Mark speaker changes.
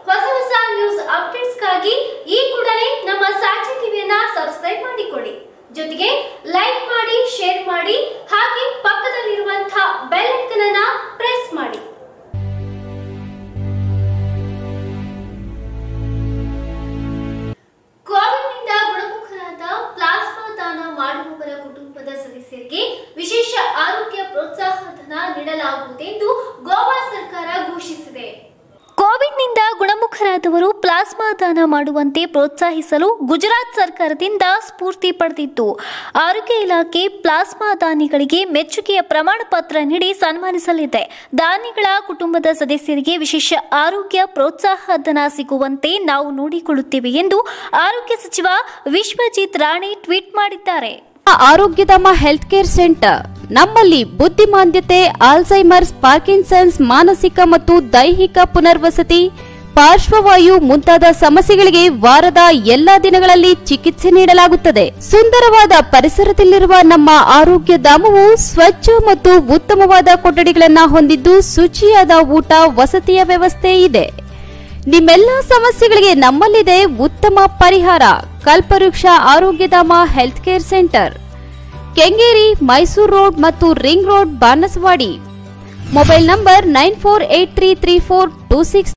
Speaker 1: ಹೊಸ ಹೊಸ ನ್ಯೂಸ್ ಅಪ್ಡೇಟ್ಸ್ಗಾಗಿ ಈ ಕೂಡಲೇ ನಮ್ಮ ಸಾಕ್ಷಿ ಟಿವಿಯನ್ನ ಸಬ್ಸ್ಕ್ರೈಬ್ ಮಾಡಿಕೊಳ್ಳಿ ಜೊತೆಗೆ ಲೈಕ್ ಮಾಡಿ ಶೇರ್ ಮಾಡಿ ಹಾಗೆ ಪಕ್ಕದಲ್ಲಿರುವಂತಹ ಬೆಲ್ ಐಕನ್ ಅನ್ನ ಪ್ರೆಸ್ ಮಾಡಿ ಕೋವಿಡ್ನಿಂದ ಗುಣಮುಖರಾದ ಪ್ಲಾಸ್ಮಾ ದಾನ ಮಾಡುವವರ ಕುಟುಂಬದ ಸದಸ್ಯರಿಗೆ ವಿಶೇಷ ಆರೋಗ್ಯ ಪ್ರೋತ್ಸಾಹ ಧನ ನೀಡಲಾಗುವುದೆಂದು ಗೋವಾ ಸರ್ಕಾರ ಘೋಷಿಸಿದೆ ಕೋವಿಡ್ನಿಂದ ಗುಣಮುಖರಾದವರು ಪ್ಲಾಸ್ಮಾ ದಾನ ಮಾಡುವಂತೆ ಪ್ರೋತ್ಸಾಹಿಸಲು ಗುಜರಾತ್ ಸರ್ಕಾರದಿಂದ ಸ್ಫೂರ್ತಿ ಪಡೆದಿತ್ತು ಆರೋಗ್ಯ ಇಲಾಖೆ ಪ್ಲಾಸ್ಮಾ ದಾನಿಗಳಿಗೆ ಮೆಚ್ಚುಗೆಯ ಪ್ರಮಾಣ ಪತ್ರ ನೀಡಿ ಸನ್ಮಾನಿಸಲಿದೆ ದಾನಿಗಳ ಕುಟುಂಬದ ಸದಸ್ಯರಿಗೆ ವಿಶೇಷ ಆರೋಗ್ಯ ಪ್ರೋತ್ಸಾಹ ಧನ ಸಿಗುವಂತೆ ನಾವು ನೋಡಿಕೊಳ್ಳುತ್ತೇವೆ ಎಂದು ಆರೋಗ್ಯ ಸಚಿವ ವಿಶ್ವಜಿತ್ ರಾಣೆ ಟ್ವೀಟ್ ಮಾಡಿದ್ದಾರೆ
Speaker 2: ಆರೋಗ್ಯಧಾಮ ಹೆಲ್ತ್ ಕೇರ್ ಸೆಂಟರ್ ನಮ್ಮಲ್ಲಿ ಬುದ್ಧಿಮಾಂದ್ಯತೆ ಆಲ್ಝೈಮರ್ಸ್ ಪಾರ್ಕಿನ್ಸನ್ಸ್ ಮಾನಸಿಕ ಮತ್ತು ದೈಹಿಕ ಪುನರ್ವಸತಿ ಪಾರ್ಶ್ವವಾಯು ಮುಂತಾದ ಸಮಸ್ಯೆಗಳಿಗೆ ವಾರದ ಎಲ್ಲಾ ದಿನಗಳಲ್ಲಿ ಚಿಕಿತ್ಸೆ ನೀಡಲಾಗುತ್ತದೆ ಸುಂದರವಾದ ಪರಿಸರದಲ್ಲಿರುವ ನಮ್ಮ ಆರೋಗ್ಯ ಧಾಮವು ಸ್ವಚ್ಛ ಮತ್ತು ಉತ್ತಮವಾದ ಕೊಠಡಿಗಳನ್ನ ಹೊಂದಿದ್ದು ಶುಚಿಯಾದ ಊಟ ವಸತಿಯ ವ್ಯವಸ್ಥೆ ಇದೆ ನಿಮ್ಮೆಲ್ಲ ಸಮಸ್ಯೆಗಳಿಗೆ ನಮ್ಮಲ್ಲಿದೆ ಉತ್ತಮ ಪರಿಹಾರ Kalpavriksha Arogyadhama health care centre Kengeri Mysuru road ಮತ್ತು ring road Banaswadi mobile number nine four eight three three four two six